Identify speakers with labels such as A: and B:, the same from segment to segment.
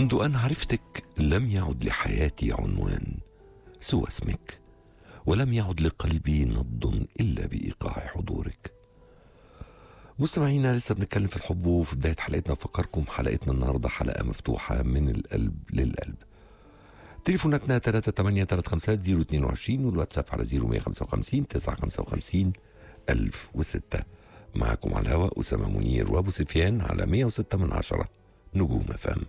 A: منذ أن عرفتك لم يعد لحياتي عنوان سوى اسمك ولم يعد لقلبي نبض إلا بإيقاع حضورك مستمعينا لسه بنتكلم في الحب وفي بداية حلقتنا بفكركم حلقتنا النهاردة حلقة مفتوحة من القلب للقلب تليفوناتنا 38350 022 والواتساب على 0155 955 1006 معكم على الهواء أسامة منير وأبو سفيان على 106 من عشرة نجوم فم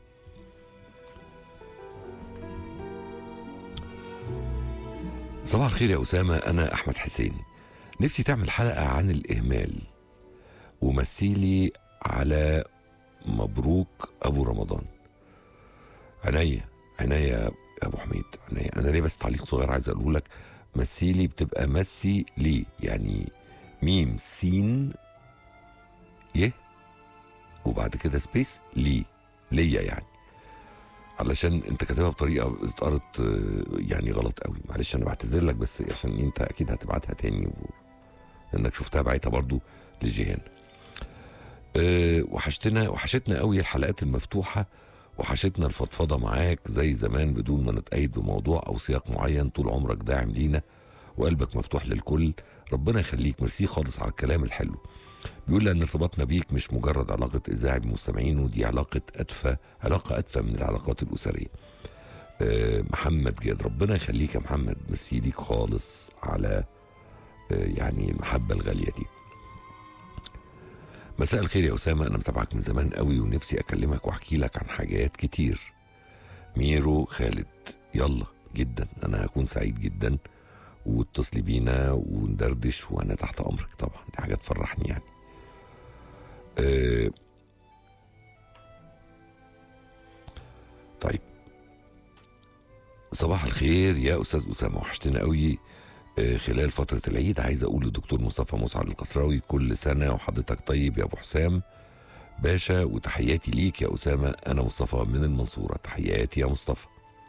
A: صباح الخير يا أسامة أنا أحمد حسين نفسي تعمل حلقة عن الإهمال ومثيلي على مبروك أبو رمضان عينيا عينيا يا أبو حميد عينيا أنا ليه بس تعليق صغير عايز أقوله لك مثيلي بتبقى مسي لي يعني ميم سين يه وبعد كده سبيس لي ليا يعني علشان انت كاتبها بطريقه اتقرت آه، يعني غلط قوي معلش انا بعتذر لك بس عشان انت اكيد هتبعتها تاني و... لانك شفتها بعتها برضو لجيهان أه وحشتنا وحشتنا قوي الحلقات المفتوحه وحشتنا الفضفضه معاك زي زمان بدون ما نتقيد بموضوع او سياق معين طول عمرك داعم لينا وقلبك مفتوح للكل ربنا يخليك ميرسي خالص على الكلام الحلو بيقول لان ارتباطنا بيك مش مجرد علاقه اذاعي بمستمعين ودي علاقه ادفى علاقه ادفى من العلاقات الاسريه آه، محمد جاد ربنا يخليك يا محمد ميرسي ليك خالص على آه، يعني المحبه الغاليه دي مساء الخير يا اسامه انا متابعك من زمان قوي ونفسي اكلمك واحكي لك عن حاجات كتير ميرو خالد يلا جدا انا هكون سعيد جدا واتصلي بينا وندردش وانا تحت امرك طبعا دي حاجه تفرحني يعني آه، طيب صباح الخير يا استاذ اسامه وحشتنا قوي آه، خلال فترة العيد عايز أقول للدكتور مصطفى مسعد القصراوي كل سنة وحضرتك طيب يا أبو حسام باشا وتحياتي ليك يا أسامة أنا مصطفى من المنصورة تحياتي يا مصطفى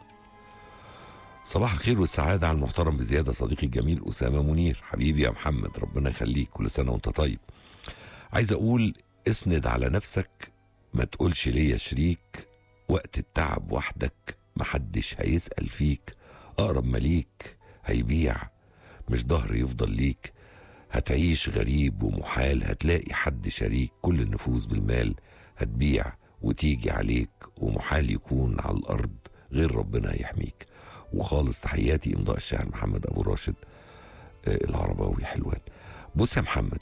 A: صباح الخير والسعادة على المحترم بزيادة صديقي الجميل أسامة منير حبيبي يا محمد ربنا يخليك كل سنة وأنت طيب عايز أقول اسند على نفسك ما تقولش ليا شريك وقت التعب وحدك محدش هيسأل فيك أقرب ما ليك هيبيع مش ظهر يفضل ليك هتعيش غريب ومحال هتلاقي حد شريك كل النفوس بالمال هتبيع وتيجي عليك ومحال يكون على الأرض غير ربنا يحميك وخالص تحياتي إمضاء الشاعر محمد أبو راشد آه، العرباوي حلوان بص يا محمد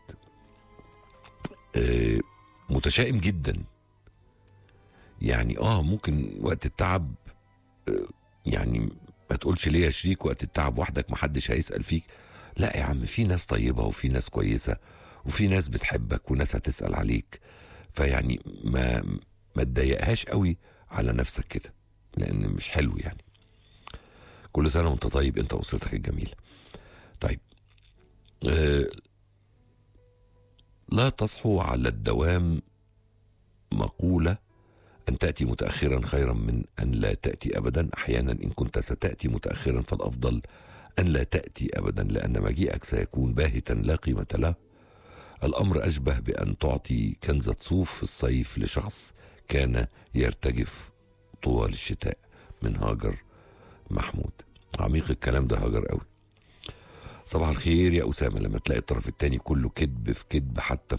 A: آه، متشائم جدا يعني اه ممكن وقت التعب آه، يعني ما تقولش ليه يا شريك وقت التعب وحدك محدش هيسأل فيك لا يا عم في ناس طيبة وفي ناس كويسة وفي ناس بتحبك وناس هتسأل عليك فيعني ما ما تضايقهاش قوي على نفسك كده لأن مش حلو يعني كل سنة وانت طيب انت واسرتك الجميلة طيب آه لا تصحوا على الدوام مقولة أن تأتي متأخرا خيرا من أن لا تأتي أبدا أحيانا إن كنت ستأتي متأخرا فالأفضل أن لا تأتي أبدا لأن مجيئك سيكون باهتا لا قيمة له الأمر أشبه بأن تعطي كنزة صوف في الصيف لشخص كان يرتجف طوال الشتاء من هاجر محمود عميق الكلام ده هاجر قوي صباح الخير يا أسامة لما تلاقي الطرف التاني كله كذب في كذب حتى